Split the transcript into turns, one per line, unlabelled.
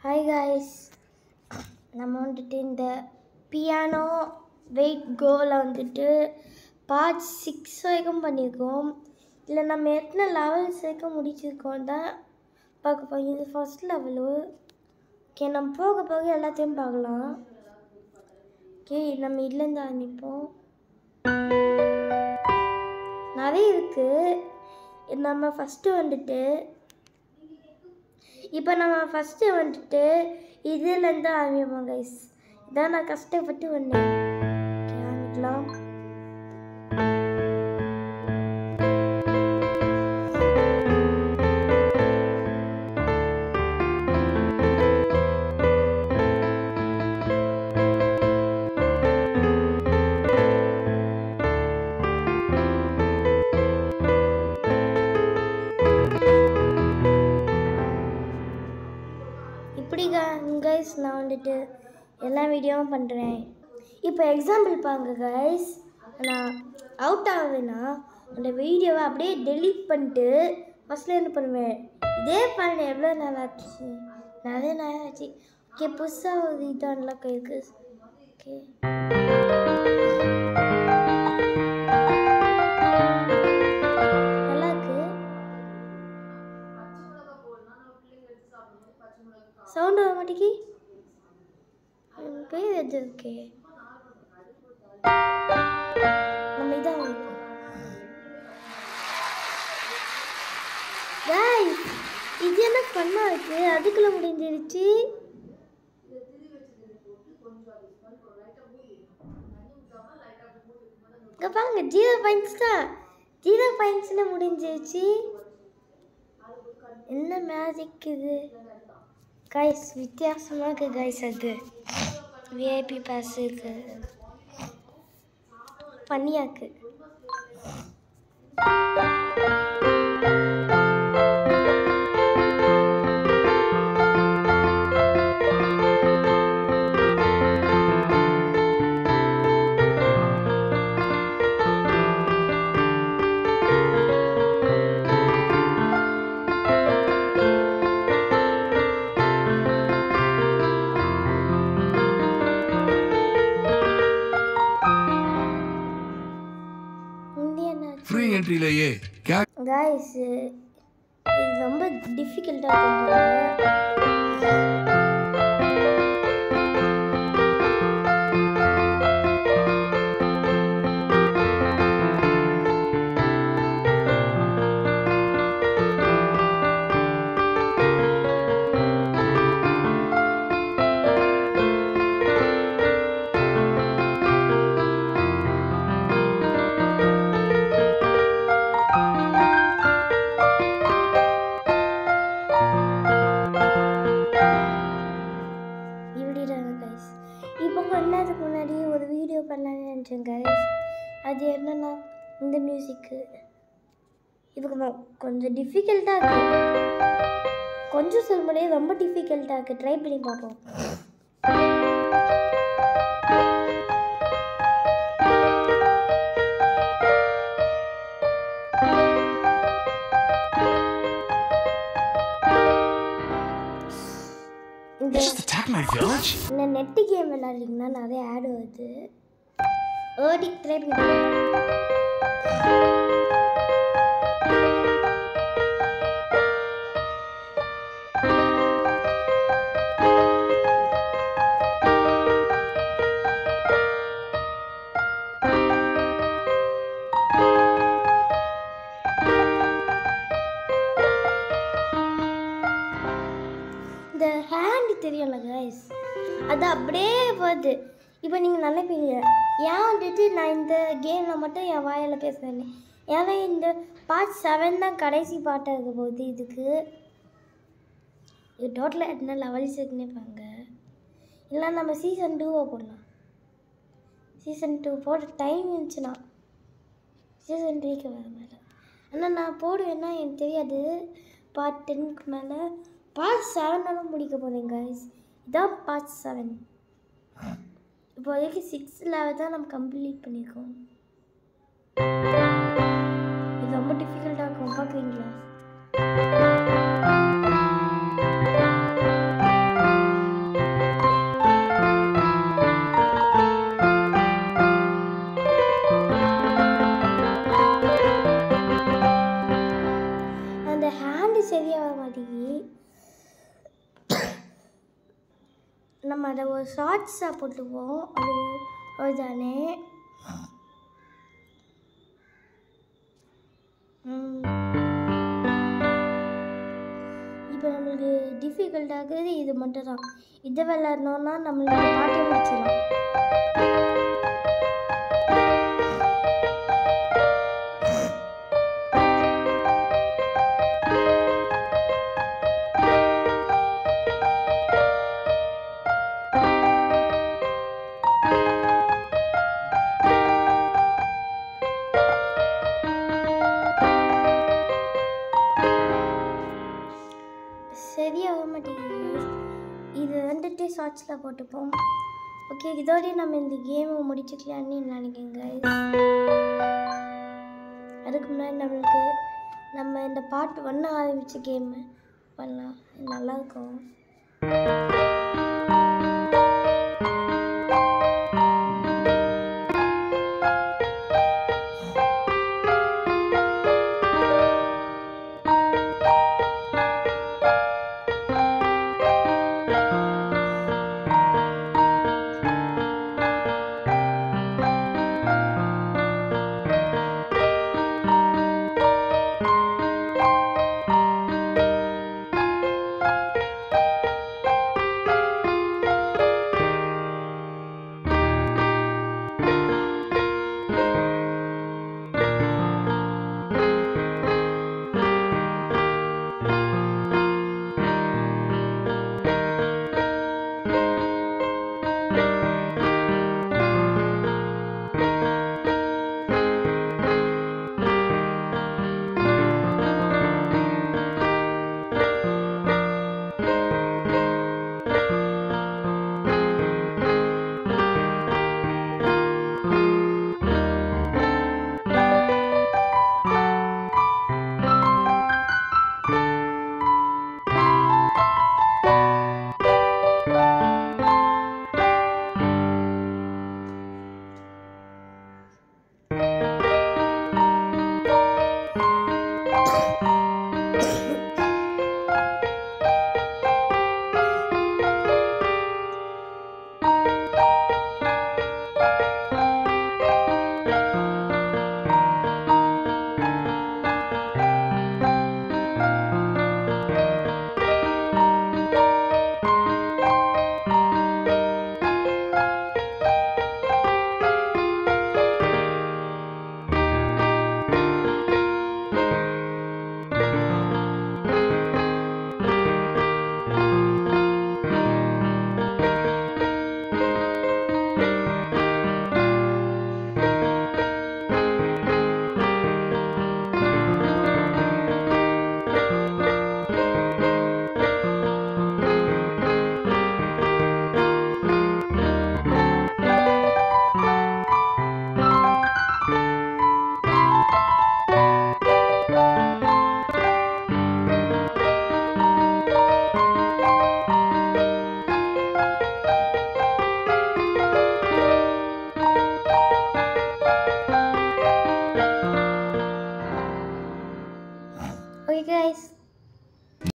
Hi guys நம்ம வந்துட்டு இந்த பியானோ வெயிட் கோவில் வந்துட்டு பார்ட் சிக்ஸ் வரைக்கும் பண்ணியிருக்கோம் இல்லை நம்ம எத்தனை லெவல்ஸ் வரைக்கும் முடிச்சிருக்கோம் தான் பார்க்க போகிறோம் இது ஃபர்ஸ்ட் லெவலு ஓகே நம்ம போக போக எல்லாத்தையும் பார்க்கலாம் ஓகே நம்ம இதுலேருந்து ஆரம்பிப்போம் நிறைய இருக்குது நம்ம ஃபஸ்ட்டு வந்துட்டு இப்போ நம்ம ஃபஸ்ட்டு வந்துட்டு இதுலேருந்து ஆரம்பிப்போம் கைஸ் இதான் நான் கஷ்டப்பட்டு வந்தேன் Okay, ஆரம்பிக்கலாம் இப்படி கைஸ் நான் வந்துட்டு எல்லா வீடியோவும் பண்ணுறேன் இப்போ எக்ஸாம்பிள் பாருங்க கைஸ் நான் அவுட் ஆகுதுன்னா அந்த வீடியோவை அப்படியே டெலீட் பண்ணிட்டு ஃபஸ்ட்டில் என்ன பண்ணுவேன் இதே பண்ண எவ்வளோ நாள் ஆச்சு நிறைய நாள் ஆச்சு ஓகே புதுசாக ஒரு இதான்லாம் இருக்கு ஓகே நல்லா இருக்கு சவுண்ட் வர மாட்டேங்கி என் பேர் எது இருக்கே நம்ம இதான் Guys, இது என்ன பண்ணா இருக்கு அதுக்குள்ள முடிஞ்சிருச்சு இங்க பாருங்க ஜீரோ பாயிண்ட்ஸ் தான் ஜீரோ பாயிண்ட்ஸ்ல முடிஞ்சிருச்சு என்ன மேஜிக் இது கைஸ் வித்தியாசமாக இருக்கு கைஸ் அது விஐபி பாஸ் இருக்கு பண்ணியாக்கு இந்தியன்
ஃப்ரீ என்ட்ரிலேயே கே
கைஸ் இது ரொம்ப டிஃபிகல்ட்டாக பண்ணுறாங்க இப்படிதாங்க கைஸ் இப்போ கொஞ்ச நேரத்துக்கு முன்னாடி ஒரு வீடியோ பண்ணலான்னு நினச்சேன் கைஸ் அது என்னன்னா இந்த மியூசிக்கு இது கொஞ்சம் கொஞ்சம் டிஃபிகல்ட்டாக இருக்கு கொஞ்சம் சொல்ல முடியாது ரொம்ப டிஃபிகல்ட்டாக இருக்குது ட்ரை பண்ணி பார்ப்போம் இந்த
Just attack my village?
இந்த நெட்டு கேம் விளையாடுறீங்கன்னா நிறைய ஆட் வருது ஏடி ட்ரை பண்ணி பாருங்க. இந்த ஹேண்ட் தெரியும்ல கைஸ் அது அப்படியே வருது இப்போ நீங்கள் நினைப்பீங்க ஏன் வந்துட்டு நான் இந்த கேமில் மட்டும் என் வாயால் பேசுகிறேன்னு ஏன்னா இந்த பார்ட் செவன் தான் கடைசி பாட்டாக இருக்க போகுது இதுக்கு இது டோட்டலாக எத்தனை லெவல்ஸ் இருக்குன்னே பாருங்க இல்லை நம்ம சீசன் டூவை போடலாம் சீசன் டூ போட டைம் இருந்துச்சுன்னா சீசன் த்ரீக்கு வர மேலே ஆனால் நான் போடுவேன்னா எனக்கு தெரியாது பார்ட் டென்னுக்கு மேலே பார்ட் செவனாலும் முடிக்க போகிறேன் கைஸ் இதான் பார்ட் செவன் இப்போதைக்கு சிக்ஸ் லெவல் தான் நம்ம கம்ப்ளீட் பண்ணியிருக்கோம் இது ரொம்ப டிஃபிகல்ட்டாக இருக்கும் பார்க்குறீங்களா நம்ம அதை ஒரு ஷார்ட்ஸாக போட்டுப்போம் அது அதுதானே இப்போ நம்மளுக்கு டிஃபிகல்ட் ஆகுது இது மட்டும் தான் இதை விளாட்னோன்னா நம்மளுக்கு பாட்டை முடிச்சிடலாம் சரியாக மாட்டேங்குது இது வந்துட்டு ஷார்ட்ஸில் போட்டுப்போம் ஓகே இதோடய நம்ம இந்த கேமை முடிச்சுக்கலான்னு நினைக்கிறேங்க அதுக்கு முன்னாடி நம்மளுக்கு நம்ம இந்த பார்ட் ஒன்று ஆரம்பித்த கேமு பண்ணலாம் நல்லாயிருக்கும்